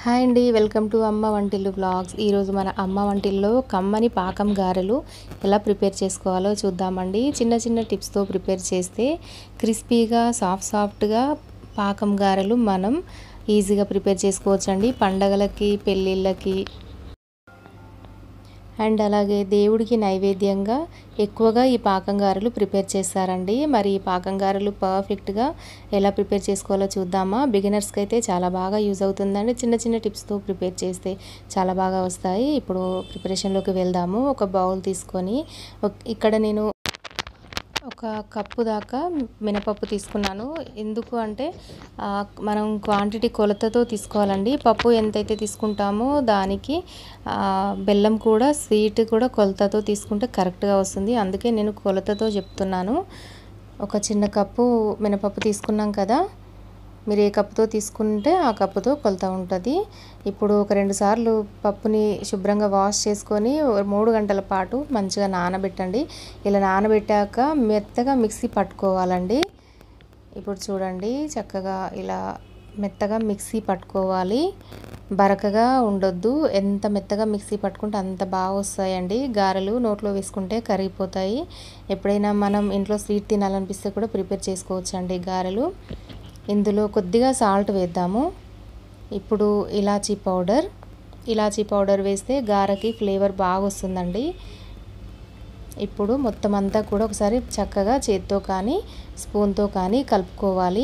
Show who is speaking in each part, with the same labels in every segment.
Speaker 1: hi అండి welcome to అమ్మ వంటిల్లు బ్లాగ్స్ ఈరోజు మన అమ్మ వంటిల్లో కమ్మని పాకం గారెలు ఎలా ప్రిపేర్ చేసుకోవాలో చూద్దామండి చిన్న చిన్న టిప్స్తో ప్రిపేర్ చేస్తే క్రిస్పీగా సాఫ్ట్ సాఫ్ట్గా పాకం గారెలు మనం ఈజీగా ప్రిపేర్ చేసుకోవచ్చండి పండగలకి పెళ్ళిళ్ళకి అండ్ అలాగే దేవుడికి నైవేద్యంగా ఎక్కువగా ఈ పాకం గారెలు ప్రిపేర్ చేస్తారండి మరి ఈ పాకం గారెలు పర్ఫెక్ట్గా ఎలా ప్రిపేర్ చేసుకోవాలో చూద్దామా బిగినర్స్కి అయితే చాలా బాగా యూజ్ అవుతుందండి చిన్న చిన్న టిప్స్తో ప్రిపేర్ చేస్తే చాలా బాగా వస్తాయి ఇప్పుడు ప్రిపరేషన్లోకి వెళ్దాము ఒక బౌల్ తీసుకొని ఒక- ఇక్కడ నేను ఒక కప్పు దాకా మినపప్పు తీసుకున్నాను ఎందుకు అంటే ఆ, మనం క్వాంటిటీ కొలతతో తీసుకోవాలండి పప్పు ఎంతైతే తీసుకుంటామో దానికి ఆ, బెల్లం కూడా స్వీట్ కూడా కొలతతో తీసుకుంటే కరెక్ట్గా వస్తుంది అందుకే నేను కొలతతో చెప్తున్నాను ఒక చిన్న కప్పు మినపప్పు తీసుకున్నాం కదా మీరు ఏ కప్పుతో తీసుకుంటే ఆ కప్పుతో కొలత ఉంటుంది ఇప్పుడు ఒక రెండు సార్లు పప్పుని శుభ్రంగా వాష్ చేసుకొని మూడు గంటల పాటు మంచిగా నానబెట్టండి ఇలా నానబెట్టాక మెత్తగా మిక్సీ పట్టుకోవాలండి ఇప్పుడు చూడండి చక్కగా ఇలా మెత్తగా మిక్సీ పట్టుకోవాలి బరకగా ఉండొద్దు ఎంత మెత్తగా మిక్సీ పట్టుకుంటే అంత బాగా వస్తాయండి గారెలు నోట్లో వేసుకుంటే కరిగిపోతాయి ఎప్పుడైనా మనం ఇంట్లో స్వీట్ తినాలనిపిస్తే కూడా ప్రిపేర్ చేసుకోవచ్చండి గారెలు ఇందులో కొద్దిగా సాల్ట్ వేద్దాము ఇప్పుడు ఇలాచీ పౌడర్ ఇలాచీ పౌడర్ వేస్తే గారకి ఫ్లేవర్ బాగా వస్తుందండి ఇప్పుడు మొత్తం అంతా కూడా ఒకసారి చక్కగా చేత్తో కానీ స్పూన్తో కానీ కలుపుకోవాలి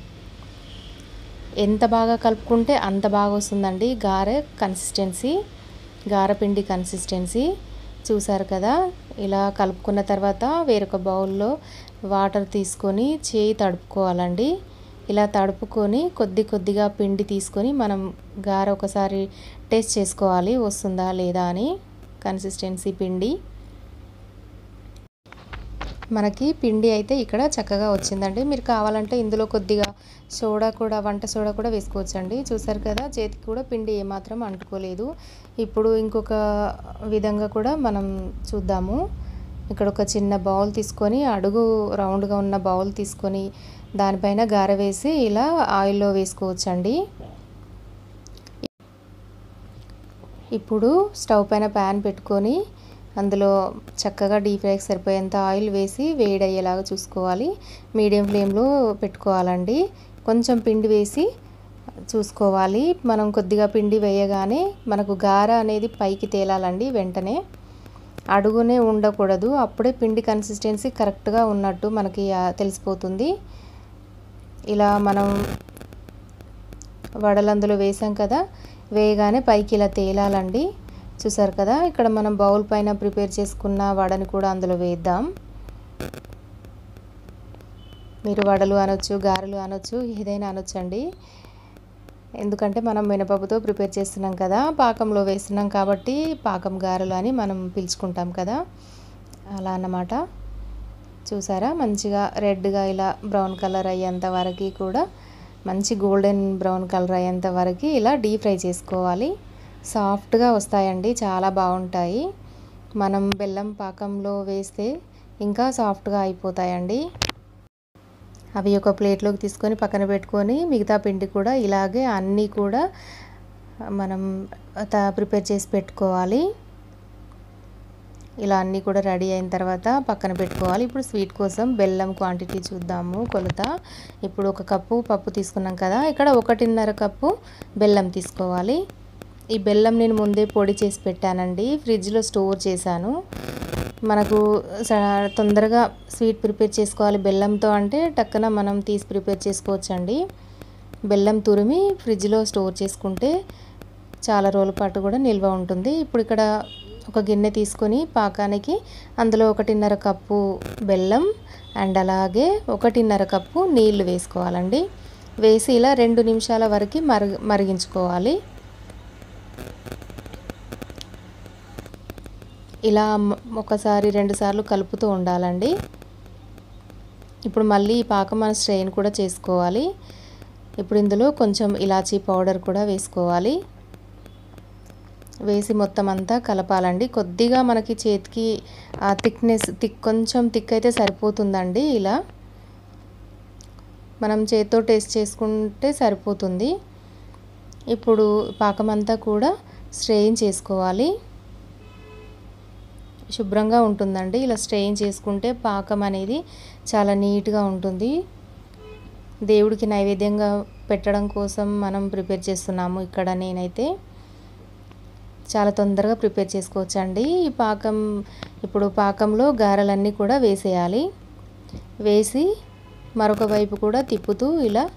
Speaker 1: ఎంత బాగా కలుపుకుంటే అంత బాగా వస్తుందండి గారె కన్సిస్టెన్సీ గారపిండి కన్సిస్టెన్సీ చూసారు కదా ఇలా కలుపుకున్న తర్వాత వేరొక బౌల్లో వాటర్ తీసుకొని చేయి తడుపుకోవాలండి ఇలా తడుపుకొని కొద్ది కొద్దిగా పిండి తీసుకొని మనం గారె ఒకసారి టేస్ట్ చేసుకోవాలి వస్తుందా లేదా అని కన్సిస్టెన్సీ పిండి మనకి పిండి అయితే ఇక్కడ చక్కగా వచ్చిందండి మీరు కావాలంటే ఇందులో కొద్దిగా సోడా కూడా వంట సోడా కూడా వేసుకోవచ్చండి చూసారు కదా చేతికి కూడా పిండి ఏమాత్రం అంటుకోలేదు ఇప్పుడు ఇంకొక విధంగా కూడా మనం చూద్దాము ఇక్కడ ఒక చిన్న బౌల్ తీసుకొని అడుగు రౌండ్గా ఉన్న బౌల్ తీసుకొని దానిపైన గార వేసి ఇలా ఆయిల్లో వేసుకోవచ్చండి ఇప్పుడు స్టవ్ పైన ప్యాన్ పెట్టుకొని అందులో చక్కగా డీప్ ఫ్రైకి సరిపోయేంత ఆయిల్ వేసి వేడయ్యేలాగా చూసుకోవాలి మీడియం ఫ్లేమ్లో పెట్టుకోవాలండి కొంచెం పిండి వేసి చూసుకోవాలి మనం కొద్దిగా పిండి వేయగానే మనకు గార అనేది పైకి తేలాలండి వెంటనే అడుగునే ఉండకూడదు అప్పుడే పిండి కన్సిస్టెన్సీ కరెక్ట్గా ఉన్నట్టు మనకి ఆ, తెలిసిపోతుంది ఇలా మనం వడలు అందులో వేసాం కదా వేయగానే పైకి ఇలా తేలాలండి చూసారు కదా ఇక్కడ మనం బౌల్ పైన ప్రిపేర్ చేసుకున్న వడని కూడా అందులో వేద్దాం మీరు వడలు అనొచ్చు గారెలు అనొచ్చు ఏదైనా అనొచ్చండి ఎందుకంటే మనం మినపప్పుతో ప్రిపేర్ చేస్తున్నాం కదా పాకంలో వేస్తున్నాం కాబట్టి పాకం గారెలు అని మనం పిలుచుకుంటాం కదా అలా అన్నమాట చూసారా మంచిగా రెడ్గా ఇలా బ్రౌన్ కలర్ అయ్యేంత వరకు కూడా మంచి గోల్డెన్ బ్రౌన్ కలర్ అయ్యేంత వరకు ఇలా డీప్ ఫ్రై చేసుకోవాలి సాఫ్ట్గా వస్తాయండి చాలా బాగుంటాయి మనం బెల్లం పాకంలో వేస్తే ఇంకా సాఫ్ట్గా అయిపోతాయండి అవి ఒక ప్లేట్లోకి తీసుకొని పక్కన పెట్టుకొని మిగతా పిండి కూడా ఇలాగే అన్నీ కూడా మనం త- ప్రిపేర్ చేసి పెట్టుకోవాలి ఇలా అన్నీ కూడా రెడీ అయిన తర్వాత పక్కన పెట్టుకోవాలి ఇప్పుడు స్వీట్ కోసం బెల్లం క్వాంటిటీ చూద్దాము కొలత ఇప్పుడు ఒక కప్పు పప్పు తీసుకున్నాం కదా ఇక్కడ ఒకటిన్నర కప్పు బెల్లం తీసుకోవాలి ఈ బెల్లం నేను ముందే పొడి చేసి పెట్టానండి ఫ్రిడ్జ్లో స్టోర్ చేశాను మనకు స- తొందరగా స్వీట్ ప్రిపేర్ చేసుకోవాలి బెల్లంతో అంటే టక్కున మనం తీసి ప్రిపేర్ చేసుకోవచ్చండి బెల్లం తురిమి ఫ్రిడ్జ్లో స్టోర్ చేసుకుంటే చాలా రోజుల పాటు కూడా నిల్వ ఉంటుంది ఇప్పుడు ఇక్కడ ఒక గిన్నె తీసుకొని పాకానికి అందులో ఒకటిన్నర కప్పు బెల్లం అండ్ అలాగే ఒకటిన్నర కప్పు నీళ్లు వేసుకోవాలండి వేసి ఇలా రెండు నిమిషాల వరకు మరిగి మరిగించుకోవాలి ఇలా మ- ఒకసారి రెండు సార్లు కలుపుతూ ఉండాలండి ఇప్పుడు మళ్ళీ ఈ పాకం మన స్ట్రెయిన్ కూడా చేసుకోవాలి ఇప్పుడు ఇందులో కొంచెం ఇలాచీ పౌడర్ కూడా వేసుకోవాలి వేసి మొత్తం అంతా కలపాలండి కొద్దిగా మనకి చేతికి ఆ థిక్నెస్ థిక్ కొంచెం థిక్ అయితే సరిపోతుందండి ఇలా మనం చేతితో టేస్ట్ చేసుకుంటే సరిపోతుంది ఇప్పుడు పాకం అంతా కూడా స్ట్రెయిన్ చేసుకోవాలి శుభ్రంగా ఉంటుందండి ఇలా స్ట్రెయిన్ చేసుకుంటే పాకం అనేది చాలా నీట్గా ఉంటుంది దేవుడికి నైవేద్యంగా పెట్టడం కోసం మనం ప్రిపేర్ చేస్తున్నాము ఇక్కడ నేనైతే చాలా తొందరగా ప్రిపేర్ చేసుకోవచ్చు అండి ఈ పాకం ఇప్పుడు పాకంలో గారెలన్నీ కూడా వేసేయాలి వేసి మరొక వైపు కూడా తిప్పుతూ ఇలా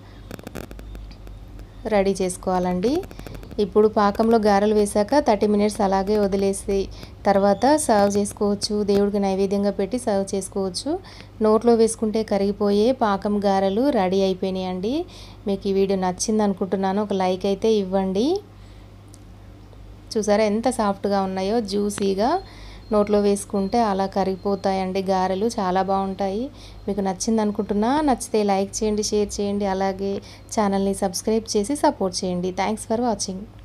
Speaker 1: రెడీ చేసుకోవాలండి ఇప్పుడు పాకంలో గారెలు వేసాక థర్టీ మినిట్స్ అలాగే వదిలేసి తర్వాత సర్వ్ చేసుకోవచ్చు దేవుడికి నైవేద్యంగా పెట్టి సర్వ్ చేసుకోవచ్చు నోట్లో వేసుకుంటే కరిగిపోయే పాకం గారెలు రెడీ అయిపోయినాయండి మీకు ఈ వీడియో నచ్చింది అనుకుంటున్నాను ఒక లైక్ అయితే ఇవ్వండి చూసారా ఎంత సాఫ్ట్గా ఉన్నాయో జ్యూసీగా నోట్లో వేసుకుంటే అలా కరిగిపోతాయండి గారెలు చాలా బాగుంటాయి మీకు నచ్చింది అనుకుంటున్నా నచ్చితే లైక్ చేయండి షేర్ చేయండి అలాగే ఛానల్ని సబ్స్క్రైబ్ చేసి సపోర్ట్ చేయండి థ్యాంక్స్ ఫర్ వాచింగ్